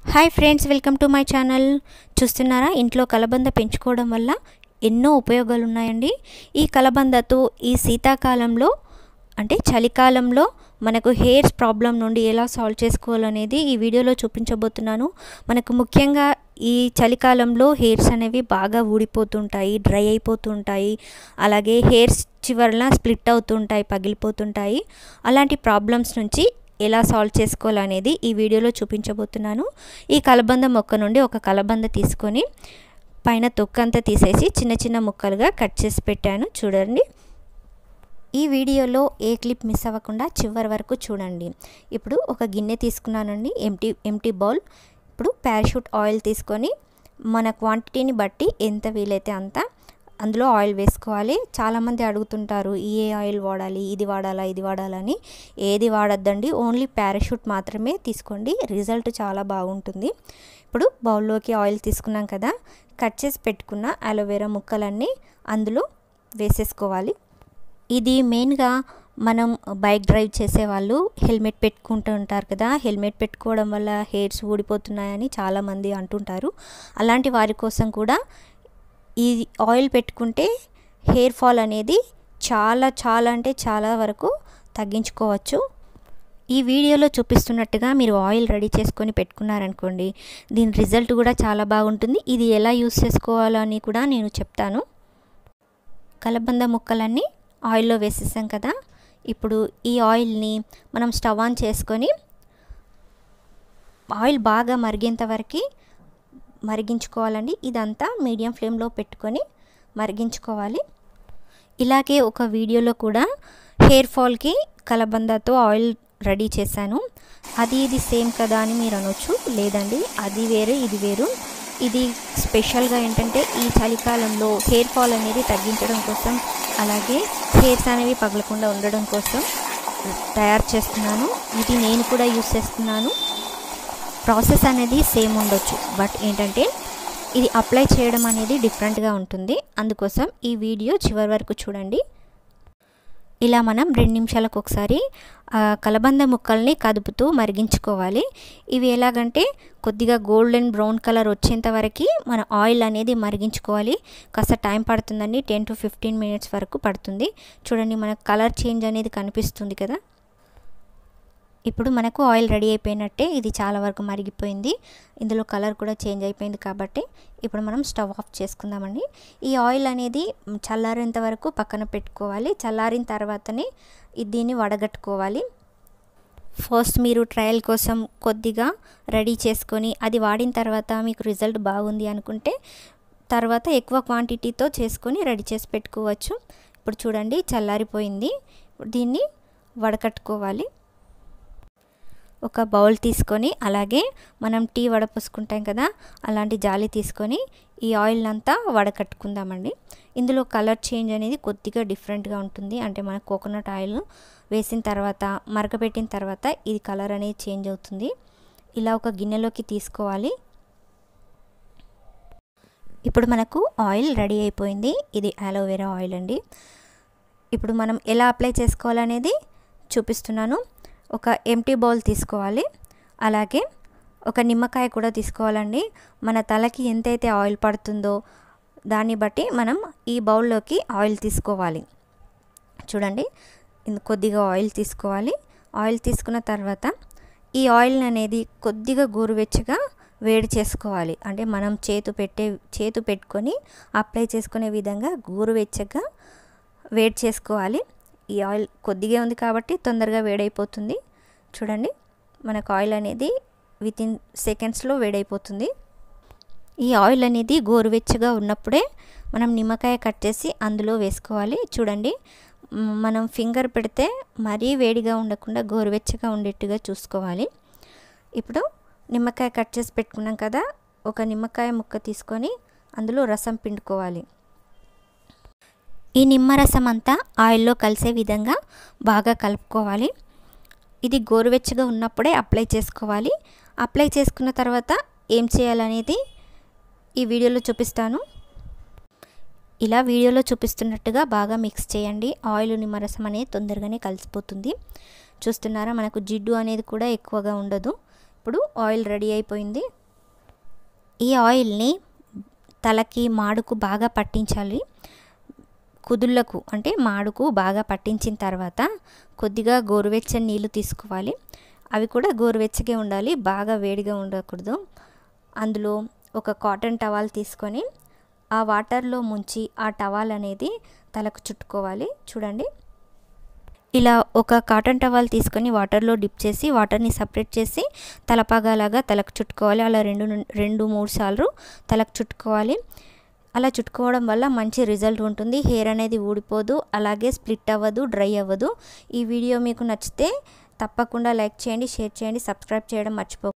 hi friends welcome to my channel చూస్తున్నారా ఇంట్లో కలబంద పెంచుకోవడం వల్ల ఎన్నో ఉపయోగాలు ఉన్నాయండి ఈ కలబందతో ఈ శీతాకాలంలో అంటే చలికాలంలో మనకు హెయిర్స్ ప్రాబ్లం నుండి ఎలా సాల్వ్ చేసుకోవాలనేది ఈ వీడియోలో చూపించబోతున్నాను మనకు ముఖ్యంగా ఈ చలికాలంలో హెయిర్స్ అనేవి బాగా ఊడిపోతుంటాయి డ్రై అయిపోతుంటాయి అలాగే హెయిర్స్ చివరన స్ప్లిట్ అవుతుంటాయి పగిలిపోతుంటాయి అలాంటి ప్రాబ్లమ్స్ నుంచి ఎలా సాల్వ్ చేసుకోవాలనేది ఈ వీడియోలో చూపించబోతున్నాను ఈ కలబంద మొక్క నుండి ఒక కలబంద తీసుకొని పైన తొక్కంతా తీసేసి చిన్న చిన్న ముక్కలుగా కట్ చేసి పెట్టాను చూడండి ఈ వీడియోలో ఏ క్లిప్ మిస్ అవ్వకుండా చివరి వరకు చూడండి ఇప్పుడు ఒక గిన్నె తీసుకున్నానండి ఎంటీ ఎంటీ బౌల్ ఇప్పుడు పారాషూట్ ఆయిల్ తీసుకొని మన క్వాంటిటీని బట్టి ఎంత వీలైతే అంత అందులో ఆయిల్ వేసుకోవాలి చాలామంది అడుగుతుంటారు ఏ ఆయిల్ వాడాలి ఇది వాడాలా ఇది వాడాలని ఏది వాడద్దండి ఓన్లీ పారాషూట్ మాత్రమే తీసుకోండి రిజల్ట్ చాలా బాగుంటుంది ఇప్పుడు బౌల్లోకి ఆయిల్ తీసుకున్నాం కదా కట్ చేసి పెట్టుకున్న అలోవెరా ముక్కలన్నీ అందులో వేసేసుకోవాలి ఇది మెయిన్గా మనం బైక్ డ్రైవ్ చేసేవాళ్ళు హెల్మెట్ పెట్టుకుంటూ ఉంటారు కదా హెల్మెట్ పెట్టుకోవడం వల్ల హెయిర్స్ ఊడిపోతున్నాయని చాలామంది అంటుంటారు అలాంటి వారి కోసం కూడా ఈ ఆయిల్ పెట్టుకుంటే హెయిర్ ఫాల్ అనేది చాలా చాలా అంటే చాలా వరకు తగ్గించుకోవచ్చు ఈ వీడియోలో చూపిస్తున్నట్టుగా మీరు ఆయిల్ రెడీ చేసుకొని పెట్టుకున్నారనుకోండి దీని రిజల్ట్ కూడా చాలా బాగుంటుంది ఇది ఎలా యూస్ చేసుకోవాలని కూడా నేను చెప్తాను కలబంద ముక్కలన్నీ ఆయిల్లో వేసేసాం కదా ఇప్పుడు ఈ ఆయిల్ని మనం స్టవ్ ఆన్ చేసుకొని ఆయిల్ బాగా మరిగేంత వరకు మరిగించుకోవాలండి ఇదంతా మీడియం ఫ్లేమ్లో పెట్టుకొని మరిగించుకోవాలి ఇలాగే ఒక వీడియోలో కూడా హెయిర్ ఫాల్కి కలబందతో ఆయిల్ రెడీ చేశాను అది ఇది సేమ్ కదా అని మీరు అనొచ్చు లేదండి అది వేరు ఇది వేరు ఇది స్పెషల్గా ఏంటంటే ఈ చలికాలంలో హెయిర్ ఫాల్ అనేది తగ్గించడం కోసం అలాగే హెయిర్స్ అనేవి పగలకుండా ఉండడం కోసం తయారు చేస్తున్నాను ఇది నేను కూడా యూస్ చేస్తున్నాను ప్రాసెస్ అనేది సేమ్ ఉండొచ్చు బట్ ఏంటంటే ఇది అప్లై చేయడం అనేది డిఫరెంట్గా ఉంటుంది అందుకోసం ఈ వీడియో చివరి వరకు చూడండి ఇలా మనం రెండు నిమిషాలకు ఒకసారి కలబంద ముక్కల్ని కదుపుతూ మరిగించుకోవాలి ఇవి ఎలాగంటే కొద్దిగా గోల్డెన్ బ్రౌన్ కలర్ వచ్చేంత వరకు మన ఆయిల్ అనేది మరిగించుకోవాలి కాస్త టైం పడుతుందండి టెన్ టు ఫిఫ్టీన్ మినిట్స్ వరకు పడుతుంది చూడండి మనకు కలర్ చేంజ్ అనేది కనిపిస్తుంది కదా ఇప్పుడు మనకు ఆయిల్ రెడీ అయిపోయినట్టే ఇది చాలా వరకు మరిగిపోయింది ఇందులో కలర్ కూడా చేంజ్ అయిపోయింది కాబట్టి ఇప్పుడు మనం స్టవ్ ఆఫ్ చేసుకుందామండి ఈ ఆయిల్ అనేది చల్లారేంత వరకు పక్కన పెట్టుకోవాలి చల్లారిన తర్వాతనే దీన్ని వడగట్టుకోవాలి ఫస్ట్ మీరు ట్రయల్ కోసం కొద్దిగా రెడీ చేసుకొని అది వాడిన తర్వాత మీకు రిజల్ట్ బాగుంది అనుకుంటే తర్వాత ఎక్కువ క్వాంటిటీతో చేసుకొని రెడీ చేసి పెట్టుకోవచ్చు ఇప్పుడు చూడండి చల్లారిపోయింది దీన్ని వడకట్టుకోవాలి ఒక బౌల్ తీసుకొని అలాగే మనం టీ వడపోసుకుంటాం కదా అలాంటి జాలి తీసుకొని ఈ ఆయిల్ అంతా వడకట్టుకుందామండి ఇందులో కలర్ చేంజ్ అనేది కొద్దిగా డిఫరెంట్గా ఉంటుంది అంటే మన కోకోనట్ ఆయిల్ వేసిన తర్వాత మరగపెట్టిన తర్వాత ఇది కలర్ అనేది చేంజ్ అవుతుంది ఇలా ఒక గిన్నెలోకి తీసుకోవాలి ఇప్పుడు మనకు ఆయిల్ రెడీ అయిపోయింది ఇది అలోవెరా ఆయిల్ అండి ఇప్పుడు మనం ఎలా అప్లై చేసుకోవాలనేది చూపిస్తున్నాను ఒక ఎంటీ బౌల్ తీసుకోవాలి అలాగే ఒక నిమ్మకాయ కూడా తీసుకోవాలండి మన తలకి ఎంతైతే ఆయిల్ పడుతుందో దాన్ని బట్టి మనం ఈ బౌల్లోకి ఆయిల్ తీసుకోవాలి చూడండి కొద్దిగా ఆయిల్ తీసుకోవాలి ఆయిల్ తీసుకున్న తర్వాత ఈ ఆయిల్ అనేది కొద్దిగా గోరువెచ్చగా వేడి చేసుకోవాలి అంటే మనం చేతు పెట్టే చేతు పెట్టుకొని అప్లై చేసుకునే విధంగా గోరువెచ్చగా వేడి చేసుకోవాలి ఈ ఆయిల్ కొద్దిగా ఉంది కాబట్టి తొందరగా వేడైపోతుంది చూడండి మనకు ఆయిల్ అనేది విత్ ఇన్ సెకండ్స్లో వేడైపోతుంది ఈ ఆయిల్ అనేది గోరువెచ్చగా ఉన్నప్పుడే మనం నిమ్మకాయ కట్ చేసి అందులో వేసుకోవాలి చూడండి మనం ఫింగర్ పెడితే మరీ వేడిగా ఉండకుండా గోరువెచ్చగా ఉండేట్టుగా చూసుకోవాలి ఇప్పుడు నిమ్మకాయ కట్ చేసి పెట్టుకున్నాం కదా ఒక నిమ్మకాయ ముక్క తీసుకొని అందులో రసం పిండుకోవాలి ఈ నిమ్మరసం అంతా ఆయిల్లో కలిసే విధంగా బాగా కలుపుకోవాలి ఇది గోరువెచ్చగా ఉన్నప్పుడే అప్లై చేసుకోవాలి అప్లై చేసుకున్న తర్వాత ఏం చేయాలనేది ఈ వీడియోలో చూపిస్తాను ఇలా వీడియోలో చూపిస్తున్నట్టుగా బాగా మిక్స్ చేయండి ఆయిల్ నిమ్మరసం అనేది తొందరగానే కలిసిపోతుంది చూస్తున్నారా మనకు జిడ్డు అనేది కూడా ఎక్కువగా ఉండదు ఇప్పుడు ఆయిల్ రెడీ అయిపోయింది ఈ ఆయిల్ని తలకి మాడుకు బాగా పట్టించాలి కుదుళ్ళకు అంటే మాడుకు బాగా పట్టించిన తర్వాత కొద్దిగా గోరువెచ్చని నీళ్ళు తీసుకోవాలి అవి కూడా గోరువెచ్చగా ఉండాలి బాగా వేడిగా ఉండకూడదు అందులో ఒక కాటన్ టవాల్ తీసుకొని ఆ వాటర్లో ముంచి ఆ టవాల్ అనేది తలకు చుట్టుకోవాలి చూడండి ఇలా ఒక కాటన్ టవాల్ తీసుకొని వాటర్లో డిప్ చేసి వాటర్ని సపరేట్ చేసి తలపాగాలాగా తలకు చుట్టుకోవాలి అలా రెండు రెండు మూడు సార్లు తలకు చుట్టుకోవాలి అలా చుట్టుకోవడం వల్ల మంచి రిజల్ట్ ఉంటుంది హెయిర్ అనేది ఊడిపోదు అలాగే స్ప్లిట్ అవ్వదు డ్రై అవ్వదు ఈ వీడియో మీకు నచ్చితే తప్పకుండా లైక్ చేయండి షేర్ చేయండి సబ్స్క్రైబ్ చేయడం మర్చిపో